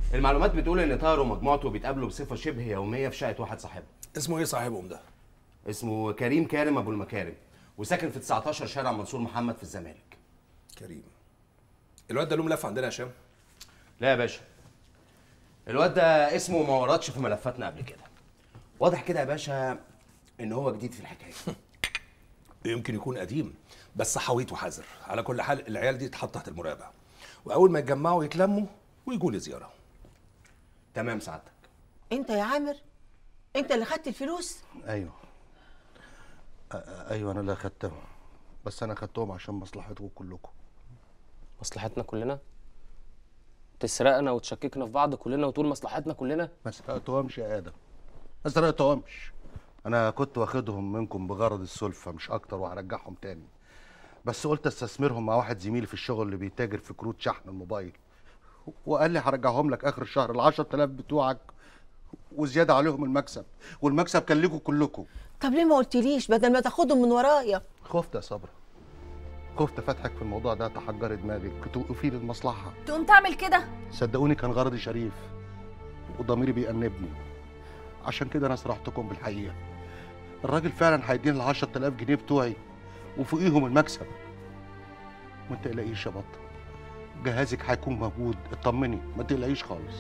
المعلومات بتقول ان طاهر ومجموعته بيتقابلوا بصفه شبه يوميه في شقه واحد صاحبهم اسمه ايه صاحبهم ده اسمه كريم كارم ابو المكارم وساكن في 19 شارع منصور محمد في الزمالك كريم الواد ده له ملف عندنا يا هشام لا يا باشا الواد ده اسمه ما وردش في ملفاتنا قبل كده واضح كده يا باشا ان هو جديد في الحكايه يمكن يكون قديم بس حويط وحذر على كل حال العيال دي تتحط تحت المراقبه واول ما يتجمعوا يتلموا ويجوا لي زياره تمام سعادتك انت يا عامر انت اللي خدت الفلوس ايوه أ- أ- ايوه انا اللي اخدتهم بس انا اخدتهم عشان مصلحتكم كلكم مصلحتنا كلنا تسرقنا وتشككنا في بعض كلنا وتقول مصلحتنا كلنا ما سرقتهمش يا ادم ما سرقتهمش انا كنت واخدهم منكم بغرض السلفه مش اكتر وهرجعهم تاني بس قلت استثمرهم مع واحد زميلي في الشغل اللي بيتاجر في كروت شحن الموبايل وقال لي هرجعهم لك اخر الشهر ال 10000 بتوعك وزياده عليهم المكسب والمكسب كان لكم كلكم طب ليه ما قلتليش بدل ما تاخدهم من ورايا خفت يا صبرا خفت فتحك في الموضوع ده تحجر دماغك توقفي لي المصلحه تقوم تعمل كده صدقوني كان غرضي شريف وضميري بيأنبني عشان كده انا صرحتكم بالحقيقه الراجل فعلا هيديني ال 10000 جنيه بتوعي وفوقيهم المكسب ما تقلقيش يا بطه جهازك هيكون موجود اطمني ما تقلقيش خالص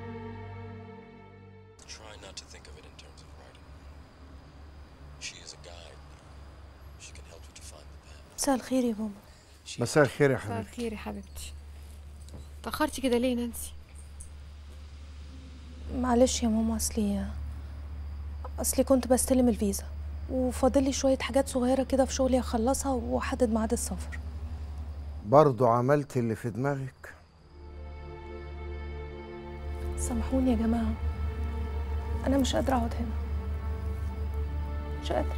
Try not to think of it in terms of writing. She is a guide. She can help you to find the path. مساء الخير يا ماما مساء الخير يا مساء حبيبي الخير يا حبيبتي تأخرتي كده ليه نانسي معلش يا ماما اصلي اصلي كنت بستلم الفيزا وفاضل لي شويه حاجات صغيره كده في شغلي اخلصها واحدد ميعاد السفر برضو عملت اللي في دماغك سامحوني يا جماعه انا مش قادره اقعد هنا مش قادره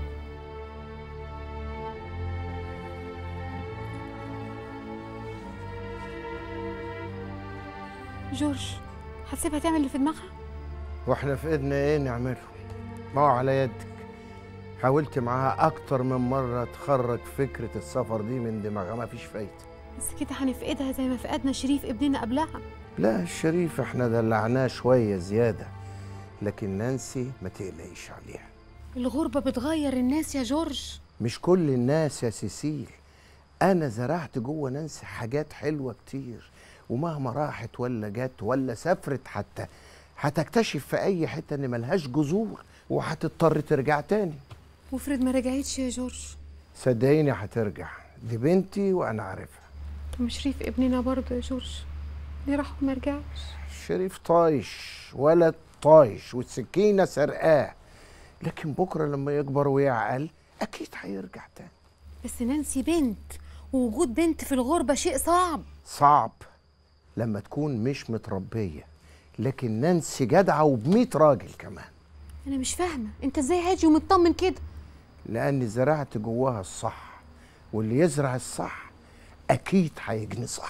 جورج هتسيبها تعمل اللي في دماغها واحنا في ايدنا ايه نعمله ما هو على يدك حاولت معاها اكتر من مره تخرج فكره السفر دي من دماغها ما فيش فايده بس كده هنفقدها زي ما فقدنا شريف ابننا قبلها لا الشريف احنا دلعناه شويه زياده لكن نانسي ما تقلقيش عليها الغربة بتغير الناس يا جورج مش كل الناس يا سيسيل انا زرعت جوه نانسي حاجات حلوه كتير ومهما راحت ولا جت ولا سافرت حتى هتكتشف في اي حته ان ملهاش جذور وهتضطر ترجع تاني وافرض ما رجعتش يا جورج صدقيني هترجع دي بنتي وانا عارفها طب مش شريف ابننا برضه يا جورج ليه راح وما رجعش شريف طايش ولد طايش والسكينه سرقاه لكن بكره لما يكبر ويعقل اكيد هيرجع تاني بس نانسي بنت ووجود بنت في الغربة شيء صعب صعب لما تكون مش متربيه لكن نانسي جدعه وبميت راجل كمان انا مش فاهمة انت ازاي هادي ومطمن كده لاني زرعت جواها الصح واللي يزرع الصح اكيد هيجني صح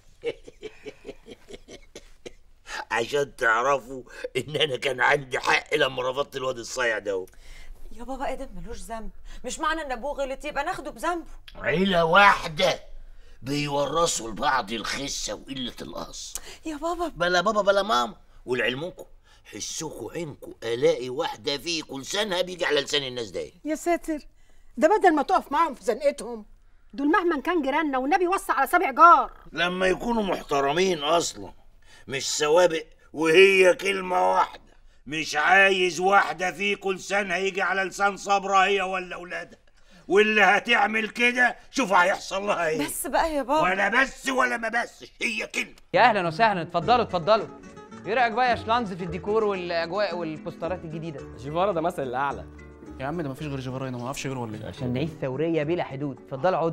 عشان تعرفوا ان انا كان عندي حق لما رفضت الواد الصايع ده يا بابا ادم ملوش ذنب مش معنى ان ابوه غلط يبقى ناخده بذنبه عيلة واحدة بيورثوا لبعض الخسة وقلة القص يا بابا بلا بابا بلا ماما ولعلمكم حسكوا عينكوا الاقي واحدة فيكم لسانها بيجي على لسان الناس ده يا ساتر ده بدل ما تقف معاهم في زنقتهم دول مهما كان جيراننا والنبي وصى على سبع جار لما يكونوا محترمين اصلا مش سوابق وهي كلمة واحدة مش عايز واحدة فيكم لسانها يجي على لسان صبرا هي ولا أولادها واللي هتعمل كده شوف هيحصل لها ايه بس بقى يا بابا ولا بس ولا ما بسش هي كلمة يا اهلا وسهلا اتفضلوا اتفضلوا ايه رايك بقى يا شلانز في الديكور والاجواء والبوسترات الجديده جيفارا ده مثل الاعلى يا عم ده مفيش غير جيفارا هنا ما اعرفش غيره ولا ايه عشان نعيش ثوريه بلا حدود اتفضلوا اقعدوا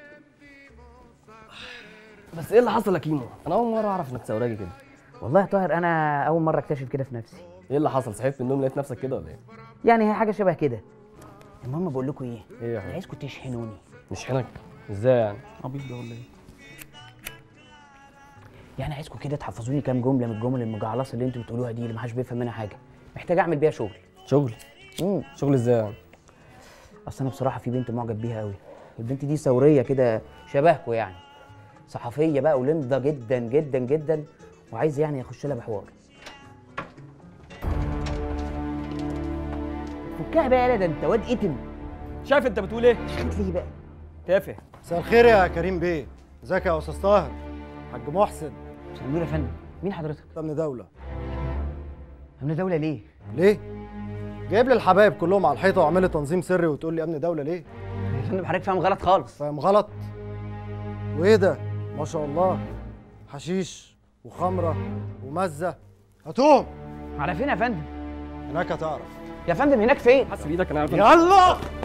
بس ايه اللي حصل يا كيمو انا اول مره اعرف انك ثوراجي كده والله يا طاهر انا اول مره اكتشف كده في نفسي ايه اللي حصل صحيت من النوم لقيت نفسك كده ولا ايه يعني هي حاجه شبه كده المهم بقول لكم ايه ايه يا انا حبيبي عايزكم تشحنوني نشحنك ازاي يعني عبيط ده ولا ايه يعني عايزكم كده تحفظوني كام جمله من الجمل المجعلصه اللي انتوا بتقولوها دي اللي محدش بيفهم منها حاجه محتاج اعمل بيها شغل شغل امم شغل ازاي يعني اصل انا بصراحه في بنت معجب بيها قوي البنت دي ثوريه كده شبهكم يعني صحفيه بقى ولمضه جدا جدا جدا وعايز يعني يخش لها بحوار فكها بقى يالا ده انت واد اتم شايف انت بتقول ايه؟ شخيت ليه بقى؟ تافه مساء الخير يا كريم بيه ازيك يا استاذ طاهر حاج محسن مساء النور يا فندم مين حضرتك؟ امن دوله امن دوله ليه؟ ليه جايب لي الحبايب كلهم على الحيطه وعامل لي تنظيم سري وتقول لي امن دوله ليه يا فندم حضرتك فاهم غلط خالص فاهم غلط وايه ده ما شاء الله حشيش وخمره ومزه هاتوهم على فين يا فندم؟ هناك هتعرف يا فندم هناك فين؟ حاسب ايدك انا عارف يلا